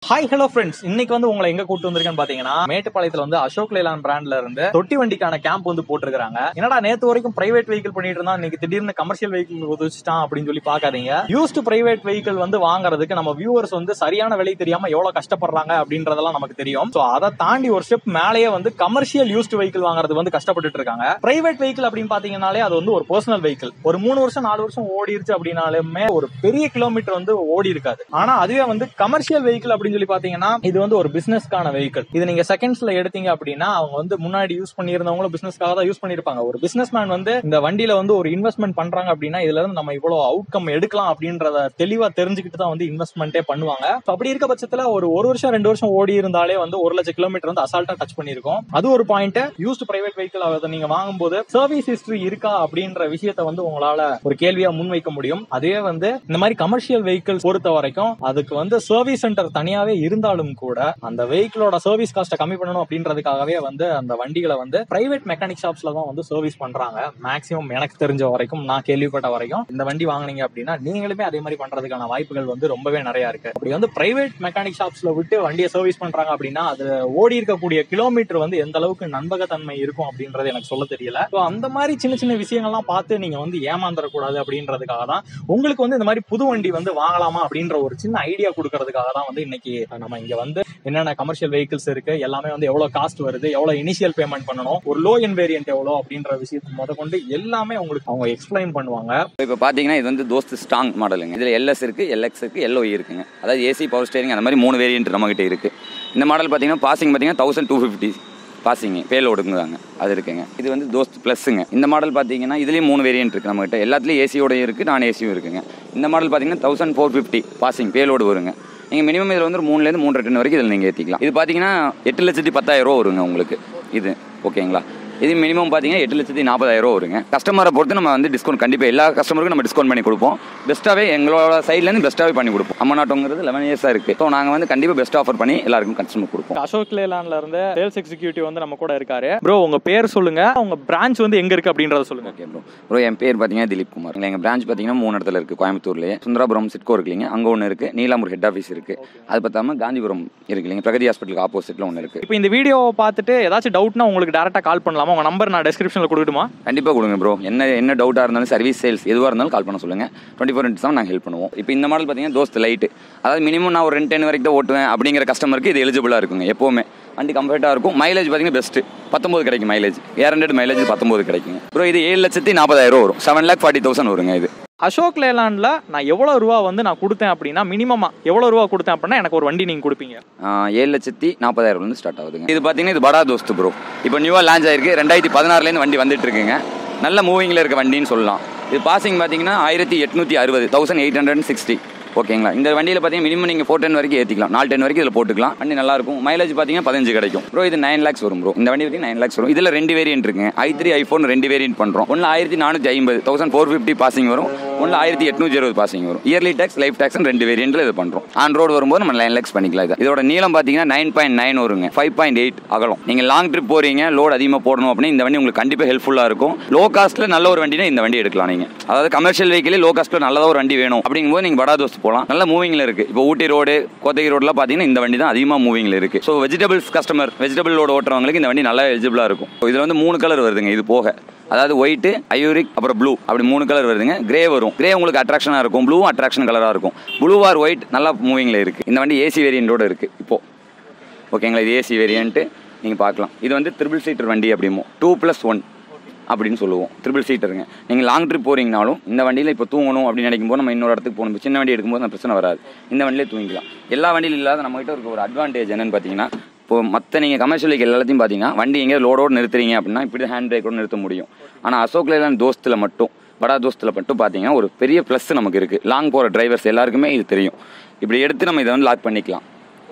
Hi hello friends இன்னைக்கு வந்து உங்களை எங்க கூட்டு வந்திருக்கேன்னு பாத்தீங்கன்னா மேட்டுப்பாளையத்துல வந்து அசோக் லேலான் பிராண்ட்ல இருந்து தொட்டி வண்டிக்கான கேம்ப் வந்து போட்டிருக்காங்க என்னடா நேத்து வரைக்கும் பிரைவேட் வெஹிக்கிள் பண்ணிட்டு இருந்தா இன்னைக்கு திடீர்னு கமர்ஷியல் வெஹிக்கிள் உதவிச்சிட்டான் அப்படின்னு சொல்லி பாக்காதீங்க யூஸ்டு பிரைவேட் வெஹிக்கிள் வந்து வாங்குறதுக்கு நம்ம வியூவர்ஸ் வந்து சரியான விலை தெரியாம எவ்வளவு கஷ்டப்படுறாங்க அப்படின்றதெல்லாம் நமக்கு தெரியும் சோ அதை தாண்டி ஒரு ஸ்டெப் மேலேயே வந்து கமர்ஷியல் யூஸ்டு வெஹிக்கிள் வாங்குறது வந்து கஷ்டப்பட்டுட்டு இருக்காங்க பிரைவேட் வெஹிக்கிள் அப்படின்னு பாத்தீங்கன்னாலே அது வந்து ஒரு பர்சனல் வெஹிக்கிள் ஒரு மூணு வருஷம் நாலு வருஷம் ஓடிருச்சு அப்படின்னாலுமே ஒரு பெரிய கிலோமீட்டர் வந்து ஓடி இருக்காது ஆனா அதுவே வந்து கமர்ஷியல் வெஹிக்கிள் அப்படின்னு சொல்லி பாத்தீங்கன்னா இது வந்து ஒரு பிசினஸ்க்கான வெஹிக்கிள் இது நீங்க செகண்ட்ஸ்ல எடுத்தீங்க அப்படின்னா அவங்க வந்து முன்னாடி யூஸ் பண்ணியிருந்தவங்களும் பிசினஸ்க்காக தான் யூஸ் பண்ணிருப்பாங்க ஒரு பிசினஸ் மேன் வந்து இந்த வண்டியில வந்து ஒரு இன்வெஸ்ட்மெண்ட் பண்றாங்க அப்படின்னா இதுல இருந்து நம்ம இவ்வளவு அவுட்கம் எடுக்கலாம் அப்படின்றத தெளிவா தெரிஞ்சுக்கிட்டு தான் வந்து இன்வெஸ்ட்மெண்ட்டே பண்ணுவாங்க So அப்படி இருக்க பட்சத்துல ஒரு ஒரு வருஷம் ரெண்டு வருஷம் ஓடி இருந்தாலே வந்து ஒரு லட்சம் கிலோமீட்டர் வந்து அசால்ட்டா டச் பண்ணிருக்கோம் அது ஒரு பாயிண்ட் யூஸ்டு பிரைவேட் வெஹிக்கிள் அதை நீங்க வாங்கும்போது சர்வீஸ் ஹிஸ்டரி இருக்கா அப்படின்ற விஷயத்த வந்து உங்களால ஒரு கேள்வியா முன்வைக்க முடியும் அதே வந்து இந்த மாதிரி கமர்ஷியல் வெஹிக்கிள்ஸ் பொறுத்த வரைக்கும் அதுக்கு வந்து சர்வீஸ் சென்டர் தனியாவே இருந்தாலும் கூட அந்த வெஹிக்கிளோட சர்வீஸ் காஸ்ட்டை கம்மி பண்ணணும் அப்படின்றதுக்காகவே வந்து அந்த வண்டிகளை வந்து பிரைவேட் மெக்கானிக் ஷாப்ஸ்ல தான் வந்து சர்வீஸ் பண்றாங்க மேக்ஸிமம் எனக்கு தெரிஞ்ச வரைக்கும் நான் கேள்விப்பட்ட வரைக்கும் இந்த வண்டி வாங்குனீங்க அப்படின்னா நீங்களுமே அதே மாதிரி பண்றதுக்கான வாய்ப்புகள் வந்து ரொம்பவே நிறைய இருக்கு அப்படி வந்து பிரைவேட் மெக்கானிக் ஷாப்ஸ்ல விட்டு வண்டியை சர்வீஸ் பண்றாங்க அப்படின்னா அது ஓடி இருக்கக்கூடிய கிலோமீட்டர் வந்து எந்த அளவுக்கு நண்பகத்தன்மை இருக்கும் அப்படின்றது எனக்கு சொல்ல தெரியல ஸோ அந்த மாதிரி சின்ன சின்ன விஷயங்கள்லாம் பார்த்து நீங்க வந்து ஏமாந்துடக்கூடாது அப்படின்றதுக்காக தான் உங்களுக்கு வந்து இந்த மாதிரி புது வண்டி வந்து வாங்கலாமா அப்படின்ற ஒரு சின்ன ஐடியா கொடுக்கறதுக்காக தான் வந்து இன்னைக்கு நம்ம இங்க வந்து என்னென்ன கமர்ஷியல் வெஹிக்கிள்ஸ் இருக்கு எல்லாமே வந்து எவ்வளவு காஸ்ட் வருது எவ்வளவு இனிஷியல் பேமெண்ட் பண்ணணும் ஒரு லோ என் வேரியன்ட் எவ்வளோ அப்படின்ற விஷயத்தை முத கொண்டு எல்லாமே உங்களுக்கு அவங்க எக்ஸ்பிளைன் பண்ணுவாங்க இப்போ பார்த்தீங்கன்னா இது வந்து தோஸ்த் ஸ்ட்ராங் மாடலுங்க இதில் எல்எஸ் இருக்குது எல்எக்ஸ் இருக்குது எல்ஓஇ இருக்குங்க அதாவது ஏசி பவர் ஸ்டேரிங் அந்த மாதிரி மூணு வேரியன்ட் நம்மகிட்ட இருக்குது இந்த மாடல் பார்த்தீங்கன்னா பாசிங் பார்த்தீங்கன்னா தௌசண்ட் டூ ஃபிஃப்டி பாசிங் பேலோடுங்குதாங்க அது இருக்குங்க இது வந்து தோஸ்த் ப்ளஸ்ஸுங்க இந்த மாடல் பார்த்தீங்கன்னா இதுலேயும் மூணு வேரியன்ட் இருக்குது நம்மகிட்ட எல்லாத்துலேயும் ஏசியோட இருக்குது நான் ஏசியும் இருக்குங்க இந்த மாடல் பார்த்தீங்கன்னா thousand four fifty passing payload வருங்க நீங்கள் மினிமம் இதில் வந்து ஒரு மூணுலேருந்து மூன்றரை டன் வரைக்கும் இதில் நீங்கள் ஏற்றிக்கலாம் இது பார்த்தீங்கன்னா எட்டு லட்சத்தி பத்தாயிரம் ரூபா வருங்க உங்களுக்கு இது ஓகேங்களா இது மினிமம் பார்த்தீங்கன்னா எட்டு லட்சத்தி நாற்பதாயிரம் ரூபா வருங்க கஸ்டமரை பொறுத்து நம்ம வந்து டிஸ்கவுண்ட் கண்டிப்பாக எல்லா கஸ்டமருக்கும் நம்ம டிஸ்கவுண்ட் பண்ணி கொடுப்போம் பெஸ்ட்டாகவே எங்களோட சைட்லேருந்து பெஸ்ட்டாகவே பண்ணி கொடுப்போம் அம்மநாட்டோங்கிறது லெவன் இயர்ஸாக இருக்குது ஸோ நாங்கள் வந்து கண்டிப்பாக பெஸ்ட் ஆஃபர் பண்ணி எல்லாருக்கும் கஸ்டமர் கொடுப்போம் அசோக் லேலான்ல இருந்து சேல்ஸ் எக்ஸிக்யூட்டிவ் வந்து நம்ம கூட இருக்காரு ப்ரோ உங்க பேர் சொல்லுங்க உங்க பிரான்ச் வந்து எங்க இருக்கு அப்படின்றத சொல்லுங்க ஓகே ப்ரோ ப்ரோ என் பேர் பார்த்தீங்கன்னா திலீப் குமார் எங்கள் பிரான்ச் பார்த்தீங்கன்னா மூணு இடத்துல இருக்குது கோயம்புத்தூர்லேயே சுந்தராபுரம் சிட்கோ இருக்கு இல்லைங்க அங்கே ஒன்று இருக்குது நீலாம்பூர் ஹெட் ஆஃபீஸ் இருக்குது அது பார்த்தாம காந்திபுரம் இருக்கு இல்லைங்க பிரகதி ஹாஸ்பிட்டலுக்கு ஆப்போசிட்டில் ஒன்று இருக்குது இப்போ இந்த வீடியோ பார்த்துட்டு ஏதாச்சும் டவுட்னா உங்களுக்கு டேரக்டா கால் பண்ணலாமா உங்க நம்பர் நான் டிஸ்கிரிப்ஷன்ல கொடுக்கட்டுமா கண்டிப்பாக கொடுங்க ப்ரோ என்ன என்ன டவுட்டாக இருந்தாலும் சர்வீஸ் சேல்ஸ் எதுவாக இருந்தாலும் கால் பண்ண சொல்லுங்கள் டுவெண்ட்டி ஃபோர் இன்ட்ஸ் தான் நாங்கள் ஹெல்ப் பண்ணுவோம் இப்போ இந்த மாடல் பார்த்தீங்கன்னா தோஸ்த் லைட்டு அதாவது மினிமம் நான் ஒரு ரெண்டு டென் வரைக்கும் தான் ஓட்டுவேன் அப்படிங்கிற கஸ்டமருக்கு இது எலிஜிபிளாக இருக்குங்க எப்போவுமே வண்டி கம்ஃபர்ட்டாக இருக்கும் மைலேஜ் பார்த்தீங்கன்னா பெஸ்ட்டு பத்தொம்பது கிடைக்கும் மைலேஜ் ஏர் ஹண்ட்ரட் மைலேஜ் பத்தொம்பது கிடைக்குங்க ப்ரோ இது ஏழு லட்சத்தி நாற்பதாயிரம் ரூபா வரும் செவன் லேக் ஃபார்ட்டி தௌசண்ட் வருங்க இது அசோக் லேலாண்ட்ல நான் எவ்வளவு ரூபா வந்து நான் கொடுத்தேன் அப்படின்னா மினிமமா எவ்வளவு ரூபா கொடுத்தேன் அப்படின்னா எனக்கு ஒரு வண்டி நீங்க கொடுப்பீங்க ஆஹ் ஏழு லட்சத்தி நாற்பதாயிரம்லேருந்து ஸ்டார்ட் ஆகுதுங்க இது பார்த்தீங்கன்னா இது படா தோஸ்து ப்ரோ இப்போ நியூவாக லான்ச் ஆயிருக்கு ரெண்டாயிரத்தி பதினாறுலேருந்து வண்டி வந்துட்டு இருக்குங்க நல்ல மூவிங்கில் இருக்க வண்டின்னு சொல்லலாம் இது பாசிங் பார்த்தீங்கன்னா ஆயிரத்தி எட்நூற்றி அறுபது தௌசண்ட் எயிட் ஹண்ட்ரட் சிக்ஸ்டி ஓகேங்களா இந்த வண்டியில் பார்த்தீங்கன்னா மினிமம் நீங்கள் ஃபோர் டென் வரைக்கும் ஏற்றிக்கலாம் நாலு டென் வரைக்கும் இதில் போட்டுக்கலாம் வண்டி நல்லா இருக்கும் மைலேஜ் பார்த்தீங்கன்னா பதினஞ்சு கிடைக்கும் ப்ரோ இது நைன் லேக்ஸ் வரும் ப்ரோ இந்த வண்டி பார்த்தீங்கன்னா நைன் லேக்ஸ் வரும் இதில் ரெண்டு வேரியன்ட் இருக்குங்க ஐ த்ரீ ஐ ஃபோன் ரெண்டு வேரியன்ட் பண்ணுறோம் ஒன்று ஆயிரத்தி நானூற்றி ஐம்பது தௌசண்ட் ஃபோர் ஃபிஃப்டி பாசிங் வரும் ஒன்று ஆயிரத்தி எட்நூற்றி அறுபது பாசிங் வரும் இயர்லி டேக்ஸ் லைஃப் டேக்ஸ் ரெண்டு வேரியன்ட்ல இது பண்ணுறோம் ஆன் ரோடு வரும்போது நம்ம நைன் லேக்ஸ் பண்ணிக்கலாம் இது இதோட நீளம் பார்த்தீங்கன்னா நைன் பாயிண்ட் நைன் வருங்க ஃபைவ் பாயிண்ட் எயிட் அகலம் நீங்கள் லாங் ட்ரிப் போறீங்க லோட் அதிகமாக போடணும் அப்படின்னா இந்த வண்டி உங்களுக்கு கண்டிப்பாக ஹெல்ப்ஃபுல்லாக இருக்கும் லோ காஸ்ட்டில் நல்ல ஒரு வண்டினா இந்த வண்டி எடுக்கலாம் நீங்கள் அதாவது கமர்ஷியல் வெஹிக்கிள் லோ காஸ்ட்டில் நல்லதாக ஒரு வண்டி வேணும் அப்படிங்கும்போது நீங்கள் படா தோஸ்து போகலாம் நல்ல மூவிங்கில் இருக்கு இப்போ ஊட்டி ரோடு கோத்தகிரி ரோட்லாம் பார்த்தீங்கன்னா இந்த வண்டி தான் அதிகமாக மூவிங்கில் இருக்கு so vegetables customer vegetable load ஓட்டுறவங்களுக்கு இந்த வண்டி நல்லா எலிஜிபிளாக இருக்கும் இதில் வந்து மூணு கலர் வருதுங்க இது போக அதாவது ஒயிட்டு அயூரிக் அப்புறம் ப்ளூ அப்படி மூணு கலர் வருதுங்க கிரே வரும் கிரே உங்களுக்கு அட்ராக்ஷனாக இருக்கும் ப்ளூ அட்ராக்ஷன் கலராக இருக்கும் ப்ளூ ஆர் ஒயிட் நல்லா மூவிங்கில் இருக்குது இந்த வண்டி ஏசி வேரியண்டோட இருக்குது இப்போது ஓகேங்களா இது ஏசி வேரியண்ட்டு நீங்கள் பார்க்கலாம் இது வந்து ட்ரிபிள் சீட்டர் வண்டி அப்படிமோ டூ ப்ளஸ் ஒன் அப்படின்னு சொல்லுவோம் ட்ரிபிள் சீட்டருங்க நீங்கள் லாங் ட்ரிப் போகிறீங்கனாலும் இந்த வண்டியில் இப்போ தூங்கணும் அப்படின்னு நினைக்கும் போது நம்ம இன்னொரு இடத்துக்கு போகணும் இப்ப சின்ன வண்டி எடுக்கும்போது அந்த பிரச்சனை வராது இந்த வண்டியிலே தூங்கிக்கலாம் எல்லா வண்டியிலும் இல்லாத நம்மகிட்ட இருக்க ஒரு அட்வான்டேஜ் என்னன்னு பார்த்தீங்கன்னா இப்போ மற்ற நீங்கள் கமர்ஷியல் வெஹிக்கல் எல்லாத்தையும் பார்த்தீங்கன்னா வண்டி எங்கேயாவது லோடோடு நிறுத்துறீங்க அப்படின்னா இப்படி ஹேண்ட் பிரேக்கோடு நிறுத்த முடியும் ஆனால் அசோக் லேலாண்ட் தோஸ்தில் மட்டும் படா தோஸ்தில் மட்டும் பார்த்தீங்கன்னா ஒரு பெரிய ப்ளஸ் நமக்கு இருக்குது லாங் போகிற டிரைவர்ஸ் எல்லாருக்குமே இது தெரியும் இப்படி எடுத்து நம்ம இதை வந்து லாக் பண்ணிக்கலாம்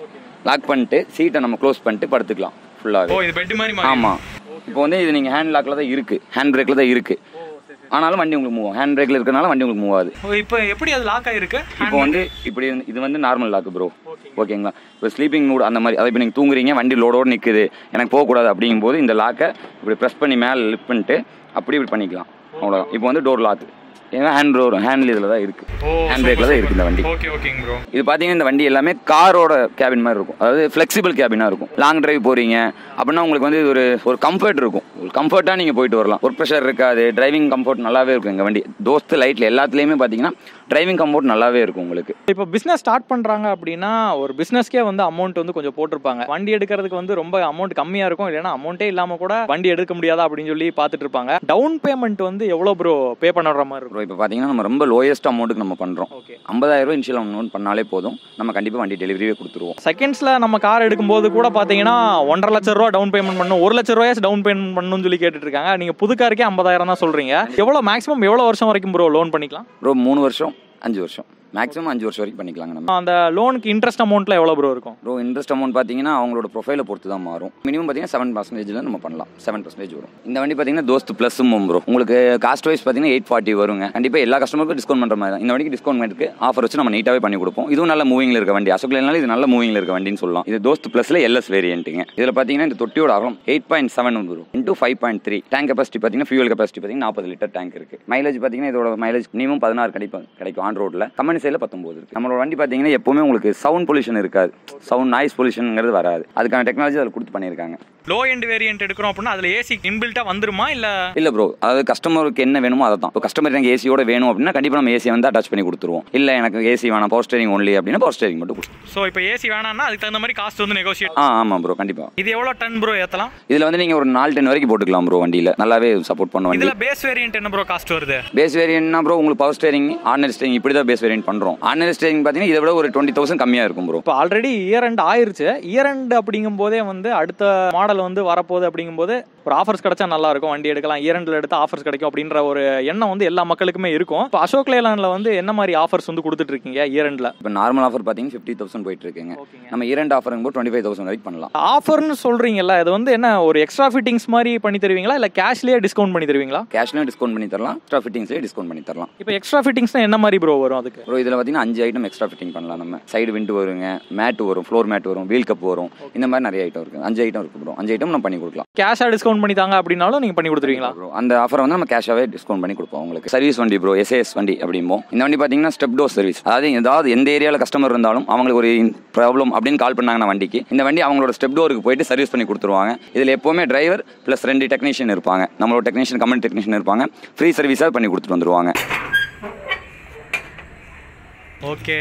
லாக் பண்ணிட்டு சீட்டை நம்ம க்ளோஸ் பண்ணிட்டு படுத்துக்கலாம் ஃபுல்லாகவே இது பெட் மாதிரி ஆமாம் இப்போ வந்து இது நீங்கள் ஹேண்ட் லாக்கில் தான் இருக்குது ஹேண்ட் பிரேக்கில் தான் இருக்குது ஆனாலும் வண்டி உங்களுக்கு மூவ் ஆகும் ஹேண்ட் பிரேக்கில் இருக்கனால வண்டி உங்களுக்கு மூவ் ஆகுது இப்போ எப்படி அது லாக் ஆயிருக்கு இப்போ வந்து இப்படி வந்து- இது வந்து நார்மல் லாக்கு ப்ரோ ஓகேங்களா இப்போ ஸ்லீப்பிங் மூட் அந்த மாதிரி அதை இப்போ நீங்கள் தூங்குறீங்க வண்டி லோடோடு நிற்குது எனக்கு போகக்கூடாது அப்படிங்கும்போது இந்த லாக்கை இப்படி ப்ரெஸ் பண்ணி மேலே லிஃப்ட் பண்ணிட்டு அப்படி இப்படி பண்ணிக்கலாம் அவ்வளோதான் இப்போ வந்து டோர் லாக் ஏன்னா ஹேண்ட் ரோர் ஹேண்டில் இதில் தான் இருக்குது ஹேண்ட் பிரேக்கில் தான் இருக்குது இந்த வண்டி ஓகே ஓகேங்க ப்ரோ இது பார்த்தீங்கன்னா இந்த வண்டி எல்லாமே காரோட கேபின் மாதிரி இருக்கும் அதாவது ஃப்ளெக்சிபிள் கேபினாக இருக்கும் லாங் டிரைவ் போகிறீங்க அப்படின்னா உங்களுக்கு வந்து இது ஒரு ஒரு கம்ஃபர்ட் இருக்கும் ஒரு கம்ஃபர்ட்டாக நீங்கள் போயிட்டு வரலாம் ஒரு ப்ரெஷர் இருக்காது டிரைவிங் கம்ஃபர்ட் நல்லாவே இருக்கும் எங்கள் வண்டி தோஸ்து லைட்டில் எல்லாத்துலேயுமே பார்த்தீங்கன்னா டிரைவிங் கம்ஃபர்ட் நல்லாவே இருக்கும் உங்களுக்கு இப்போ பிசினஸ் ஸ்டார்ட் பண்றாங்க அப்படின்னா ஒரு பிசினஸ்க்கே வந்து அமௌண்ட் வந்து கொஞ்சம் போட்டிருப்பாங்க வண்டி எடுக்கிறதுக்கு வந்து ரொம்ப அமௌண்ட் கம்மியா இருக்கும் இல்லைன்னா அமௌண்ட்டே இல்லாம கூட வண்டி எடுக்க முடியாதா அப்படின்னு சொல்லி பார்த்துட்டு இருப்பாங்க டவுன் பேமெண்ட் வந்து எவ்வளவு ப்ரோ பே பண்ணுற மாதிரி இருக்கும் ப்ரோ இப்போ பார்த்தீங்கன்னா நம்ம ரொம்ப லோயஸ்ட் அமௌண்ட்டுக்கு நம்ம பண்ணுறோம் ஓகே ஐம்பதாயிரம் ரூபாய் இனிஷியல் அமௌண்ட் பண்ணாலே போதும் நம்ம கண்டிப்பாக வண்டி டெலிவரியே கொடுத்துருவோம் செகண்ட்ஸ்ல நம்ம கார் எடுக்கும்போது கூட பாத்தீங்கன்னா ஒன்றரை லட்சம் ரூபா டவுன் பேமெண்ட் பண்ணணும் ஒரு லட்ச ரூபாய் டவுன் பேமெண்ட் பண்ணணும்னு சொல்லி கேட்டுட்டு இருக்காங்க நீங்க புது காருக்கே ஐம்பதாயிரம் தான் சொல்றீங்க எவ்வளவு மேக்ஸிமம் எவ்வளவு வருஷம் வரைக்கும் ப்ரோ லோன் பண்ணிக்கலாம் ப்ரோ மூணு வருஷம் அஞ்சு வருஷம் மேக்ஸிமம் அஞ்சு வருஷம் வரைக்கும் பண்ணிக்கலாங்க நம்ம அந்த லோனுக்கு இன்ட்ரெஸ்ட் அமௌண்ட்ல எவ்வளவு ப்ரோ இருக்கும் ப்ரோ இன்ட்ரெஸ்ட் அமௌண்ட் பார்த்தீங்கன்னா அவங்களோட ப்ரொஃபைலை பொறுத்து தான் மாறும் மினிமம் பார்த்தீங்கன்னா செவன் பர்சன்டேஜில் நம்ம பண்ணலாம் செவன் பர்சன்டேஜ் வரும் இந்த வண்டி பார்த்தீங்கன்னா தோஸ்த் ப்ளஸும் ப்ரோ உங்களுக்கு காஸ்ட் வைஸ் பார்த்தீங்கன்னா எயிட் ஃபார்ட்டி வருங்க கண்டிப்பாக எல்லா கஸ்டமருக்கும் டிஸ்கவுண்ட் பண்ணுற மாதிரி தான் இந்த வண்டிக்கு டிஸ்கவுண்ட் இருக்கு ஆஃபர் வச்சு நம்ம நீட்டாகவே பண்ணி கொடுப்போம் இதுவும் நல்ல மூவிங்கில் இருக்க வண்டி அசோக்லாம் இது நல்ல மூவிங்கில் இருக்க வண்டின்னு சொல்லலாம் இது தோஸ்த் ப்ளஸில் எல்எஸ் வேரியன்ட்டுங்க இதில் பார்த்தீங்கன்னா இந்த தொட்டியோட அகலம் எயிட் பாயிண்ட் செவன் வரும் into five point three tank capacity பார்த்தீங்கன்னா ஃபியூல் கெப்பாசிட்டி பார்த்தீங்கன்னா நாற்பது லிட்டர் டேங்க் இருக்கு மைலேஜ் பார்த்தீங்கன்னா இதோட மைலேஜ் மினிமம் பதினாறு கிடைக்கும் கிடைக்கும் ஆன் ரோட்டில் கம்பெனி சைடில் பத்தொம்போது இருக்கு நம்மளோட வண்டி பார்த்தீங்கன்னா எப்பவுமே உங்களுக்கு சவுண்ட் பொல்யூஷன் இருக்காது சவுண்ட் நாய்ஸ் பொல்யூஷனுங்கிறது வராது அதுக்கான டெக்னாலஜி அதில் கொடுத்து பண்ணியிருக்காங்க லோ எண்ட் வேரியன்ட் எடுக்கிறோம் அப்படின்னா அதுல ஏசி இன்பில்ட்டா வந்துருமா இல்ல இல்லை ப்ரோ அதாவது கஸ்டமருக்கு என்ன வேணுமோ அதை தான் இப்போ கஸ்டமர் எனக்கு ஏசியோட வேணும் அப்படின்னா கண்டிப்பாக நம்ம ஏசி வந்து அட்டாச் பண்ணி கொடுத்துருவோம் இல்லை எனக்கு ஏசி வேணாம் பவர் ஸ்டேரிங் ஒன்லி அப்படின்னா பவர் ஸ்டேரிங் மட்டும் கொடுத்துருவோம் சோ இப்போ ஏசி வேணாம்னா அதுக்கு தகுந்த மாதிரி காஸ்ட் வந்து நெகோசியேட் ஆ ஆமாம் ப்ரோ கண்டிப்பாக இது எவ்வளவு டன் ப்ரோ ஏத்தலாம் இதில் வந்து நீங்கள் ஒரு நாலு டென் வரைக்கும் போட்டுக்கலாம் ப்ரோ வண்டியில் நல்லாவே சப்போர்ட் பண்ண வண்டி இதுல பேஸ் வேரியன்ட் என்ன ப்ரோ காஸ்ட் வருது பேஸ் வேரியன்ட்னா ப்ரோ உங்களுக்கு பவர் ஸ்டேரிங் ஆர்டினரி ஸ்டேரிங் இப்படி தான் பேஸ் வேரியன்ட் பண்ணுறோம் ஆர்டினரி ஸ்டேரிங் பார்த்தீங்கன்னா இதை விட ஒரு டுவெண்ட்டி தௌசண்ட் கம்மியாக இருக்கும் ப்ரோ இப்போ ஆல்ரெடி இயர் எண்ட் ஆயிருச்சு இயர் எண்ட் அப்படிங்கும் போதே வந்து அடுத்த மாடல் வந்து வரப்போகுது அப்படிங்கும்போது ஒரு ஆஃபர்ஸ் கிடைச்சா நல்லா இருக்கும் வண்டி எடுக்கலாம் இயர் எண்ட்ல எடுத்து ஆஃபர்ஸ் கிடைக்கும் அப்படின்ற ஒரு எண்ணம் வந்து எல்லா மக்களுக்குமே இருக்கும் இப்போ அசோக் லேலான்ல வந்து என்ன மாதிரி ஆஃபர்ஸ் வந்து கொடுத்துட்டு இருக்கீங்க இயர் எண்ட்ல இப்போ நார்மல் ஆஃபர் பார்த்தீங்கன்னா ஃபிஃப்டி தௌசண்ட் போயிட்டு இருக்குங்க நம்ம இரண்டு ஆஃபருங்க போது டுவெண்ட்டி ஃபைவ் தௌசண்ட் வரைக்கும் பண்ணலாம் ஆஃபர்னு சொல்றீங்கல்ல இது வந்து என்ன ஒரு எக்ஸ்ட்ரா ஃபிட்டிங்ஸ் மாதிரி பண்ணி தருவீங்களா இல்ல கேஷ்லயே டிஸ்கவுண்ட் பண்ணி தருவீங்களா கேஷ்லையும் டிஸ்கவுண்ட் பண்ணி தரலாம் எக்ஸ்ட்ரா ஃபிட்டிங்ஸ்லேயே டிஸ்கவுண்ட் பண்ணி தரலாம் இப்போ எக்ஸ்ட்ரா ஃபிட்டிங்ஸ்னா என்ன மாதிரி ப்ரோ வரும் அதுக்கு ப்ரோ இதில் பார்த்தீங்கன்னா அஞ்சு ஐட்டம் எக்ஸ்ட்ரா ஃபிட்டிங் பண்ணலாம் நம்ம சைடு விண்டு வருங்க மேட் வரும் ஃப்ளோர் மேட் வரும் வீல் கப் வரும் இந்த மாதிரி நிறைய ஐட்டம் இருக்குது அஞ்சு ஐட்டம் இருக்குது ப்ரோ அஞ்சு ஐட்டம் நம்ம பண்ணி கொடுக்கலாம் கேஷா டிஸ்கவுண்ட் பண்ணி தாங்க அப்படின்னாலும் நீங்க பண்ணி கொடுத்துருவீங்களா ப்ரோ அந்த ஆஃபர் வந்து நம்ம கேஷாகவே டிஸ்கவுண்ட் பண்ணி கொடுப்போம் உங்களுக்கு சர்வீஸ் வண்டி ப்ரோ எஸ்ஏஎஸ் வண்டி அப்படிம்போம் இந்த வண்டி பார்த்தீங்கன்னா ஸ்டெப் டோர் சர்வீஸ் அதாவது ஏதாவது எந்த ஏரியாவில் கஸ்டமர் இருந்தாலும் அவங்களுக்கு ஒரு ப்ராப்ளம் அப்படின்னு கால் பண்ணாங்கன்னா வண்டிக்கு இந்த வண்டி அவங்களோட ஸ்டெப் டோருக்கு போயிட்டு சர்வீஸ் பண்ணி கொடுத்துருவாங்க இதில் எப்போவுமே டிரைவர் ப்ளஸ் ரெண்டு டெக்னீஷியன் இருப்பாங்க நம்மளோட டெக்னீஷியன் கமெண்ட் டெக்னீஷியன் இருப்பாங்க ஃப்ரீ சர்வீஸாக பண்ணி கொடுத்துட்டு வந்துருவாங்க ஓகே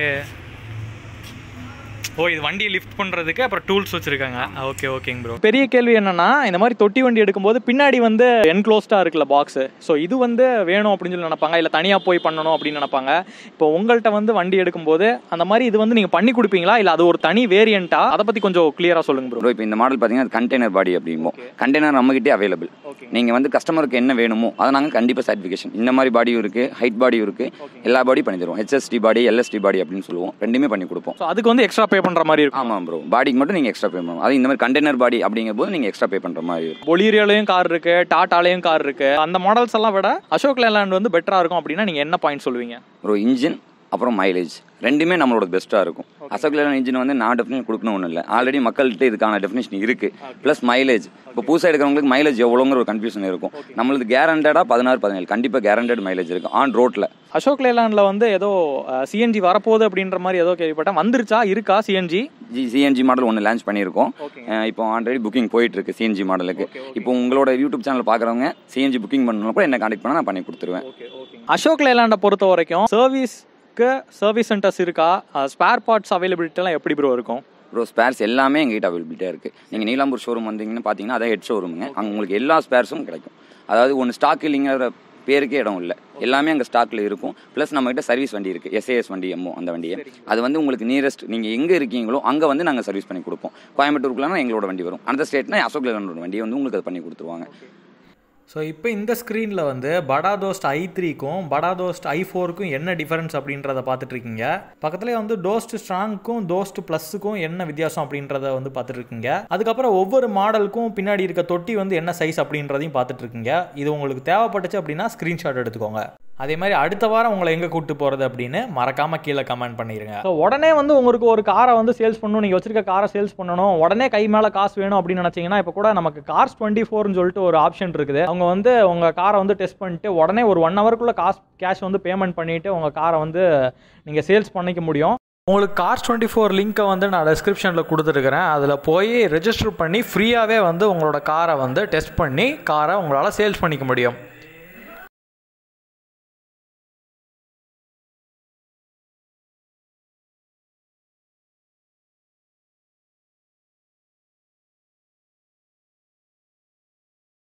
ஓ இது வண்டியை லிஃப்ட் பண்றதுக்கு அப்புறம் டூல்ஸ் வச்சிருக்காங்க ஓகே ஓகேங்க ப்ரோ பெரிய கேள்வி என்னன்னா இந்த மாதிரி தொட்டி வண்டி எடுக்கும்போது பின்னாடி வந்து என்க்ளோஸ்டா இருக்குல்ல பாக்ஸ் ஸோ இது வந்து வேணும் அப்படின்னு சொல்லி நினைப்பாங்க இல்லை தனியாக போய் பண்ணணும் அப்படின்னு நினைப்பாங்க இப்போ உங்கள்கிட்ட வந்து வண்டி எடுக்கும்போது அந்த மாதிரி இது வந்து நீங்கள் பண்ணி கொடுப்பீங்களா இல்லை அது ஒரு தனி வேரியண்டா அதை பற்றி கொஞ்சம் கிளியராக சொல்லுங்க ப்ரோ ப்ரோ இப்போ இந்த மாடல் பார்த்தீங்கன்னா கண்டெய்னர் பாடி அப்படிம்போம் கண்டெய்னர் நம்மகிட்டே அவைலபிள் ஓகே நீங்கள் வந்து கஸ்டமருக்கு என்ன வேணுமோ அதை நாங்கள் கண்டிப்பாக சர்டிஃபிகேஷன் இந்த மாதிரி பாடியும் இருக்குது ஹைட் பாடியும் இருக்குது எல்லா பாடியும் பண்ணி தருவோம் ஹெச்எஸ்டி பாடி எல்எஸ்டி பாடி அப்படின்னு சொல்லுவோம் ரெண்டுமே பண்ணி கொடுப்போம் ஸோ அதுக்கு வந்து எக்ஸ்ட்ரா பே பண்ணுற மாதிரி இருக்கும் ஆமாம் ப்ரோ பாடிக்கு மட்டும் நீங்கள் எக்ஸ்ட்ரா பே பண்ணணும் அது இந்த மாதிரி கண்டெய்னர் பாடி அப்படிங்கும் போது நீங்கள் எக்ஸ்ட்ரா பே பண்ணுற மாதிரி இருக்கும் பொலிரியோலையும் கார் இருக்கு டாட்டாலையும் கார் இருக்கு அந்த மாடல்ஸ் எல்லாம் விட அசோக் லேலாண்ட் வந்து பெட்டரா இருக்கும் அப்படின்னா நீங்க என்ன பாயிண்ட் சொல்லுவீங்க ப்ரோ இன்ஜின் அப்புறம் மைலேஜ் ரெண்டுமே நம்மளோட பெஸ்ட்டாக இருக்கும் அசோக்லேன் இன்ஜின் வந்து நான் டெஃபினேஷன் கொடுக்கணும் ஒன்றும் இல்லை ஆல்ரெடி மக்கள்கிட்ட இதுக்கான டெஃபினேஷன் இருக்குது ப்ளஸ் மைலேஜ் இப்போ புதுசாக எடுக்கிறவங்களுக்கு மைலேஜ் எவ்வளோங்கிற ஒரு கன்ஃபியூஷன் இருக்கும் நம்மளுக்கு கேரண்டடாக பதினாறு பதினேழு கண்டிப்பாக கேரண்டட் மைலேஜ் இருக்கும் ஆன் ரோட்டில் அசோக் லேலாண்ட்ல வந்து ஏதோ சிஎன்ஜி வரப்போகுது அப்படின்ற மாதிரி ஏதோ கேள்விப்பட்டேன் வந்துருச்சா இருக்கா சிஎன்ஜி ஜி சிஎன்ஜி மாடல் ஒன்று லான்ச் பண்ணியிருக்கோம் ஓகேங்க அஹ் இப்போ ஆல்ரெடி புக்கிங் போயிட்டு இருக்கு சிஎன்ஜி மாடலுக்கு Okay, okay. இப்போ உங்களோட யூடியூப் சேனல் பார்க்குறவங்க சிஎன்ஜி புக்கிங் பண்ணணும் கூட என்ன கான்டெக்ட் பண்ணால் நான் பண்ணி கொடுத்துருவேன் ஓகே ஓகே அசோக் லேலாண்டை பொறுத்த வரைக்கும் சர்வீஸ்க்கு சர்வீஸ் சென்டர்ஸ் இருக்கா ஸ்பேர் பார்ட்ஸ் அவைலபிலிட்டிலாம் எப்படி ப்ரோ இருக்கும் ப்ரோ ஸ்பேர்ஸ் எல்லாமே எங்ககிட்ட அவைலபிலிட்டியாக இருக்குது நீங்கள் நீலாம்பூர் ஷோரூம் வந்தீங்கன்னு பார்த்தீங்கன்னா அதான் ஹெட் ஷோரூமுங்க அங்கே உங்களுக்கு எல்லா ஸ்பேர்ஸும் கிடைக்கும் அதாவது ஒன்று ஸ்டாக் இல்லைங்கிற பேருக்கே இடம் இல்லை எல்லாமே அங்கே ஸ்டாக்கில் இருக்கும் ப்ளஸ் நம்மகிட்ட சர்வீஸ் வண்டி இருக்குது எஸ்ஏஎஸ் வண்டி எம்மோ அந்த வண்டியை அது வந்து உங்களுக்கு நியரஸ்ட் நீங்கள் எங்கே இருக்கீங்களோ அங்கே வந்து நாங்கள் சர்வீஸ் பண்ணி கொடுப்போம் கோயம்புத்தூருக்குலாம் எங்களோட வண்டி வரும் அந்த ஸ்டேட்னா அசோக் லேலனோட வண்டி வந்து உங்களுக்கு அது பண்ணி கொடுத்துருவாங்க ஸோ இப்போ இந்த ஸ்க்ரீனில் வந்து படா தோஸ்ட் ஐ த்ரீக்கும் படா தோஸ்ட் ஐ ஃபோருக்கும் என்ன டிஃபரன்ஸ் அப்படின்றத பார்த்துட்டு இருக்கீங்க பக்கத்துலேயே வந்து டோஸ்ட் ஸ்ட்ராங்க்கும் தோஸ்ட் ப்ளஸுக்கும் என்ன வித்தியாசம் அப்படின்றத வந்து பார்த்துட்டு இருக்கீங்க அதுக்கப்புறம் ஒவ்வொரு மாடலுக்கும் பின்னாடி இருக்க தொட்டி வந்து என்ன சைஸ் அப்படின்றதையும் பார்த்துட்டு இருக்கீங்க இது உங்களுக்கு தேவைப்பட்டுச்சு அப்படின்னா ஸ்க்ரீன்ஷாட் எடுத்துக்கோங்க அதே மாதிரி அடுத்த வாரம் உங்களை எங்கே கூட்டு போகிறது அப்படின்னு மறக்காமல் கீழே கமெண்ட் பண்ணிடுங்க ஸோ உடனே வந்து உங்களுக்கு ஒரு காரை வந்து சேல்ஸ் பண்ணணும் நீங்கள் வச்சிருக்க காரை சேல்ஸ் பண்ணணும் உடனே கை மேலே காசு வேணும் அப்படின்னு நினச்சிங்கன்னா இப்போ கூட நமக்கு கார்ஸ் டுவெண்ட்டி ஃபோர்னு சொல்லிட்டு ஒரு ஆப்ஷன் இருக்குது அவங்க வந்து உங்கள் காரை வந்து டெஸ்ட் பண்ணிட்டு உடனே ஒரு ஒன் ஹவருக்குள்ளே காசு கேஷ் வந்து பேமெண்ட் பண்ணிவிட்டு உங்கள் காரை வந்து நீங்கள் சேல்ஸ் பண்ணிக்க முடியும் உங்களுக்கு கார்ஸ் டுவெண்ட்டி ஃபோர் லிங்க்கை வந்து நான் டிஸ்கிரிப்ஷனில் கொடுத்துருக்குறேன் அதில் போய் ரெஜிஸ்டர் பண்ணி ஃப்ரீயாகவே வந்து உங்களோட காரை வந்து டெஸ்ட் பண்ணி காரை உங்களால் சேல்ஸ் பண்ணிக்க முடியும்